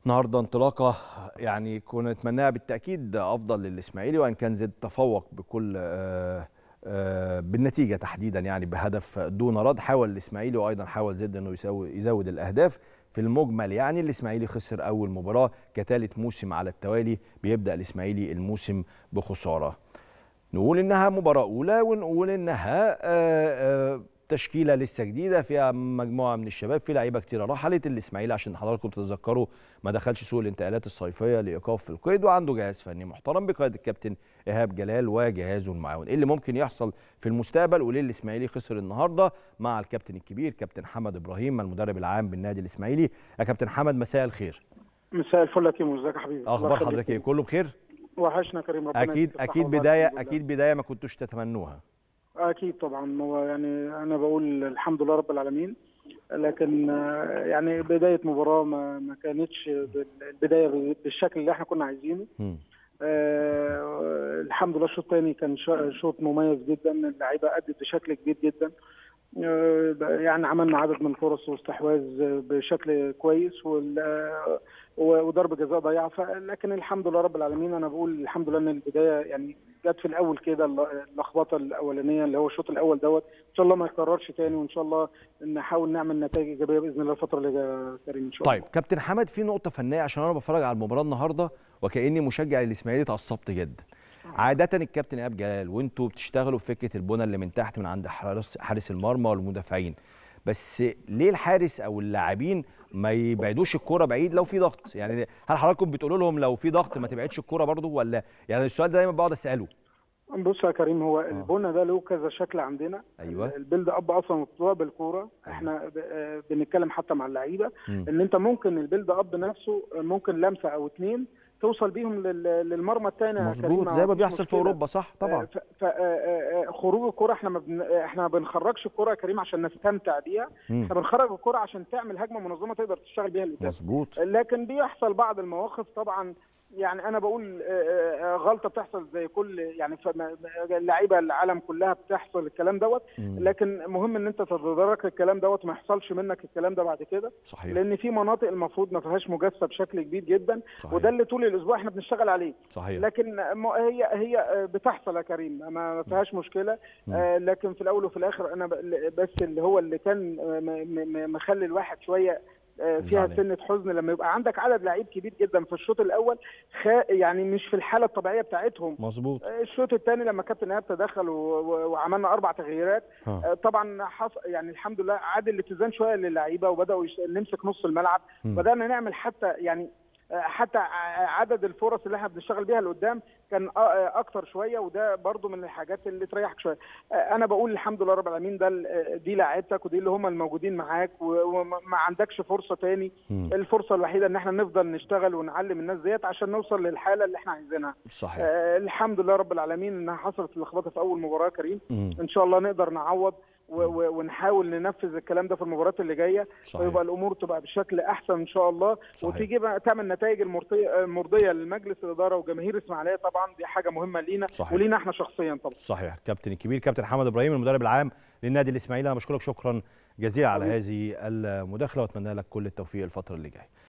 النهارده انطلاقه يعني كنا نتمناها بالتاكيد افضل للاسماعيلي وان كان زد تفوق بكل آه، آه، بالنتيجه تحديدا يعني بهدف دون رد حاول الاسماعيلي وايضا حاول زد انه يساوي يزود الاهداف في المجمل يعني الاسماعيلي خسر اول مباراه كثالث موسم على التوالي بيبدا الاسماعيلي الموسم بخساره نقول انها مباراه اولى ونقول انها آه، آه، تشكيله لسه جديده فيها مجموعه من الشباب في لعيبه كتيره رحلت الاسماعيلي عشان حضراتكم تتذكروا ما دخلش سوق الانتقالات الصيفيه لايقاف في القيد وعنده جهاز فني محترم بقياده الكابتن ايهاب جلال وجهازه المعاون ايه اللي ممكن يحصل في المستقبل وليه الاسماعيلي خسر النهارده مع الكابتن الكبير كابتن حمد ابراهيم المدرب العام بالنادي الاسماعيلي يا كابتن حمد مساء الخير مساء الفل يا كيمو ازيك يا حبيبي الله اخبار يخليك. حضرتك ايه كله بخير وحشنا يا كريم ربنا اكيد يديك الصحة اكيد والعافية بدايه الحمد لله. اكيد بدايه ما كنتوش تتمنوها اكيد طبعا هو يعني انا بقول الحمد لله رب العالمين لكن آه، يعني بدايه مباراه ما ما كانتش بال- البدايه بالشكل اللي احنا كنا عايزينه مم. آه، الحمد لله الشوط الثاني كان شا- شوط مميز جدا اللعيبه ادت بشكل كبير جدا آه، يعني عملنا عدد من الفرص واستحواذ بشكل كويس وال- آه، و- وضرب جزاء ضيعه ف- لكن الحمد لله رب العالمين انا بقول الحمد لله ان البدايه يعني جت في الاول كده الل- اللخبطه الاولانيه اللي هو الشوط الاول دوت ان شاء الله ما يتكررش تاني وان شاء الله نحاول نعمل نتائج ايجابيه باذن الله الفتره اللي جايه كريم ان شاء الله طيب كابتن حمد في نقطة فنية عشان أنا بتفرج على المباراة النهاردة وكأني مشجع للإسماعيلي اتعصبت جدا. عادة الكابتن إيهاب جلال وأنتوا بتشتغلوا في فكرة البنى اللي من تحت من عند حارس حارس المرمى والمدافعين. بس ليه الحارس أو اللاعبين ما يبعدوش الكورة بعيد لو في ضغط؟ يعني هل حضراتكم بتقولوا لهم لو في ضغط ما تبعدش الكورة برضه ولا يعني السؤال ده دايما بقعد أسأله. بص يا كريم هو البنى ده له كذا شكل عندنا أيوه. البيلد اب اصلا مطلوب بالكوره احنا ب- آه، بنتكلم حتى مع اللعيبه مم. ان انت ممكن البيلد اب نفسه ممكن لمسه او اتنين توصل بيهم لل- للمرمى الثاني مظبوط زي ما بيحصل في أوروبا صح طبعا. خروج الكره احنا ما بن... احنا ما بنخرجش الكره يا كريم عشان نستمتع بيها مم. احنا بنخرج الكره عشان تعمل هجمه منظمه تقدر تشتغل بيها لقدام مظبوط. لكن بيحصل بعض المواقف طبعا يعني انا بقول آه، آه، غلطه بتحصل زي كل يعني فما- اللعيبه العالم كلها بتحصل الكلام دوت مم. لكن مهم ان انت تتدارك الكلام دوت ما يحصلش منك الكلام ده بعد كده صحيح لان في مناطق المفروض ما فيهاش مجازفه بشكل كبير جدا صحيح. وده اللي طول الاسبوع احنا بنشتغل عليه صحيح لكن م- هي هي بتحصل يا كريم ما ما فيهاش مشكله مم. آه، لكن في الاول وفي الاخر انا ب- بس اللي هو اللي كان آه، م- م- مخلي الواحد شويه آه، فيها زعلان. سنه حزن لما يبقى عندك عدد لعيب كبير جدا في الشوط الاول خ... يعني مش في الحاله الطبيعيه بتاعتهم مظبوط. آه، الشوط الثاني لما كابتن ايهاب تدخل و... و... وعملنا اربع تغييرات ها. آه، طبعا حص... يعني الحمد لله عاد الاتزان شويه للعيبه وبداوا يش... نمسك نص الملعب مم. بدانا نعمل حتى يعني آه، حتى ع- عدد الفرص اللي احنا بنشتغل بيها لقدام كان أ- آه، اكتر شويه وده برضو من الحاجات اللي تريحك شويه آه، انا بقول الحمد لله رب العالمين ده ال- آه، دي لعيبتك ودي اللي هم الموجودين معاك و- وما ما عندكش فرصه تاني مم. الفرصه الوحيده ان احنا نفضل نشتغل ونعلم الناس ديت عشان نوصل للحاله اللي احنا عايزينها صحيح. آه، الحمد لله رب العالمين انها حصلت اللخبطه في اول مباراه يا كريم مم. ان شاء الله نقدر نعوض و- و- ونحاول ننفذ الكلام ده في المباريات اللي جايه صحيح. ويبقى الامور تبقى بشكل احسن ان شاء الله صحيح. وتيجي بقى تعمل نتائج المرضيه المرضيه لمجلس الاداره وجماهير اسماعيليه طبعا دي حاجه مهمه لينا صحيح. ولينا احنا شخصيا طبعا صحيح الكابتن الكبير كابتن حمد ابراهيم المدرب العام للنادي الاسماعيلي انا بشكرك شكرا جزيلا على حبيبي. هذه المداخله واتمنى لك كل التوفيق الفتره اللي جايه